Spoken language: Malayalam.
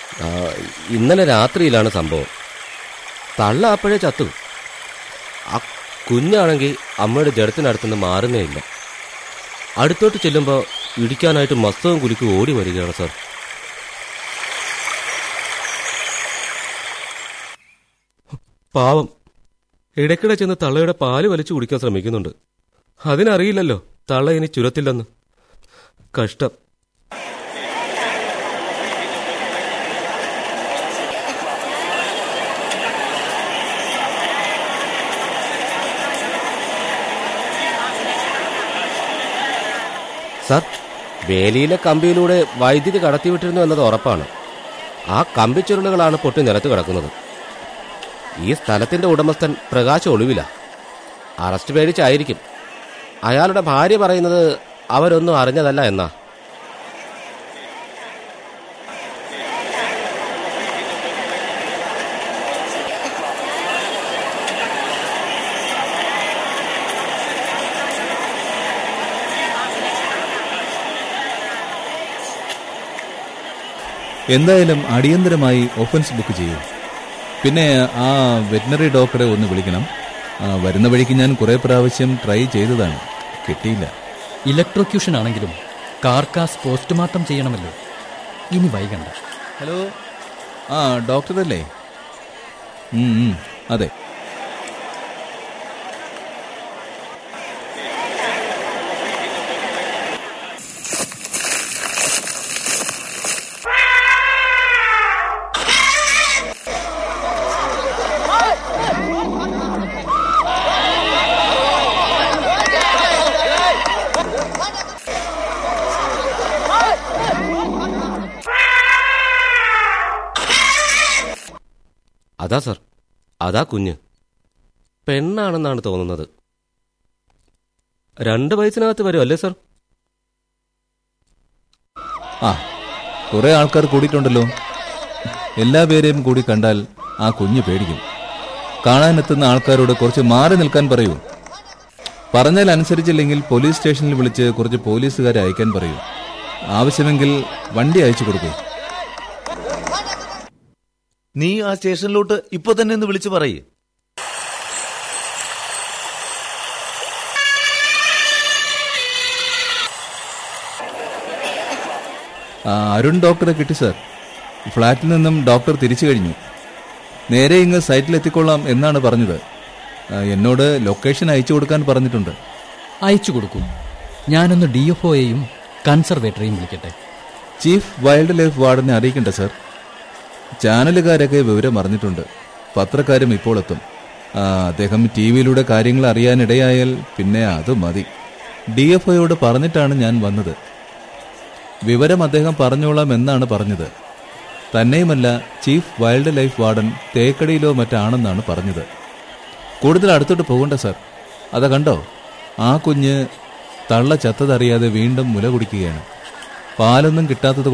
ആ, ഇന്നലെ രാത്രിയിലാണ് സംഭവം തള്ള അപ്പോഴേ ചത്തു ആ കുഞ്ഞാണെങ്കിൽ അമ്മയുടെ ജഡത്തിനടുത്തുനിന്ന് മാറുന്നേ ഇല്ല അടുത്തോട്ട് ചെല്ലുമ്പോൾ ഇടിക്കാനായിട്ട് മസ്തവും കുലുക്കും ഓടി വരികയാണ് സാർ പാവം ഇടയ്ക്കിടെ ചെന്ന് തള്ളയുടെ പാല് വലിച്ചു കുടിക്കാൻ ശ്രമിക്കുന്നുണ്ട് അതിനറിയില്ലല്ലോ തള്ള ഇനി ചുരത്തില്ലെന്ന് കഷ്ടം സാർ വേലിയിലെ കമ്പിയിലൂടെ വൈദ്യുതി കടത്തിവിട്ടിരുന്നു എന്നത് ഉറപ്പാണ് ആ കമ്പിച്ചുരുളുകളാണ് പൊട്ടി നിലത്ത് കിടക്കുന്നത് ഈ സ്ഥലത്തിന്റെ ഉടമസ്ഥൻ പ്രകാശ് ഒളിവില അറസ്റ്റ് പേടിച്ചായിരിക്കും അയാളുടെ ഭാര്യ പറയുന്നത് അവരൊന്നും അറിഞ്ഞതല്ല എന്നാ എന്തായാലും അടിയന്തരമായി ഒഫൻസ് ബുക്ക് ചെയ്യൂ പിന്നെ ആ വെറ്റിനറി ഡോക്ടറെ ഒന്ന് വിളിക്കണം ആ, വരുന്ന വഴിക്ക് ഞാൻ കുറെ പ്രാവശ്യം ട്രൈ ചെയ്തതാണ് കിട്ടിയില്ല ഇലക്ട്രോക്യൂഷൻ ആണെങ്കിലും കാർക്കാസ് പോസ്റ്റ്മോർട്ടം ചെയ്യണമല്ലോ ഇനി വൈകണ്ട ഹലോ ആ ഡോക്ടറല്ലേ ഉം, ഉം, അതെ അതാ സാർ അതാ കുഞ്ഞ് പെണ്ണാണെന്നാണ് തോന്നുന്നത് രണ്ട് വയസ്സിനകത്ത് വരും അല്ലേ സാർ ആ കുറെ ആൾക്കാർ കൂടിയിട്ടുണ്ടല്ലോ എല്ലാ പേരെയും കൂടി കണ്ടാൽ ആ കുഞ്ഞ് പേടിക്കും കാണാനെത്തുന്ന ആൾക്കാരോട് കുറച്ച് മാറി നിൽക്കാൻ പറയൂ പറഞ്ഞാൽ അനുസരിച്ചില്ലെങ്കിൽ പോലീസ് സ്റ്റേഷനിൽ വിളിച്ച് കുറച്ച് പോലീസുകാരെ അയക്കാൻ പറയൂ ആവശ്യമെങ്കിൽ വണ്ടി അയച്ചു കൊടുക്കൂ നീ ആ സ്റ്റേഷനിലോട്ട് ഇപ്പൊ തന്നെ ഒന്ന് വിളിച്ചു പറയേ ആ, അരുൺ ഡോക്ടറെ കിട്ടി സാർ ഫ്ളാറ്റിൽ നിന്നും ഡോക്ടർ തിരിച്ചു കഴിഞ്ഞു നേരെ ഇങ്ങ് സൈറ്റിൽ എത്തിക്കൊള്ളാം എന്നാണ് പറഞ്ഞത് ആ, എന്നോട് ലൊക്കേഷൻ അയച്ചു കൊടുക്കാൻ പറഞ്ഞിട്ടുണ്ട് അയച്ചു കൊടുക്കൂ ഞാനൊന്ന് ഡി എഫ് ഒയെയും കൺസർവേറ്ററെയും വിളിക്കട്ടെ ചീഫ് വൈൽഡ് ലൈഫ് വാർഡനെ അറിയിക്കണ്ട സാർ ചാനലുകാരൊക്കെ വിവരം അറിഞ്ഞിട്ടുണ്ട് പത്രക്കാരും ഇപ്പോൾ എത്തും ആ, അദ്ദേഹം ടി വിയിലൂടെ കാര്യങ്ങൾ അറിയാനിടയായാൽ പിന്നെ അത് മതി ഡി എഫ് ഒയോട് പറഞ്ഞിട്ടാണ് ഞാൻ വന്നത് വിവരം അദ്ദേഹം പറഞ്ഞോളാം എന്നാണ് പറഞ്ഞത് തന്നെയുമല്ല ചീഫ് വൈൽഡ് ലൈഫ് വാർഡൻ തേക്കടിയിലോ മറ്റാണെന്നാണ് പറഞ്ഞത് കൂടുതൽ അടുത്തോട്ട് പോകണ്ട സാർ അതാ കണ്ടോ ആ കുഞ്ഞ് തള്ള ചത്തതറിയാതെ വീണ്ടും മുല കുടിക്കുകയാണ് പാലൊന്നും കിട്ടാത്തത്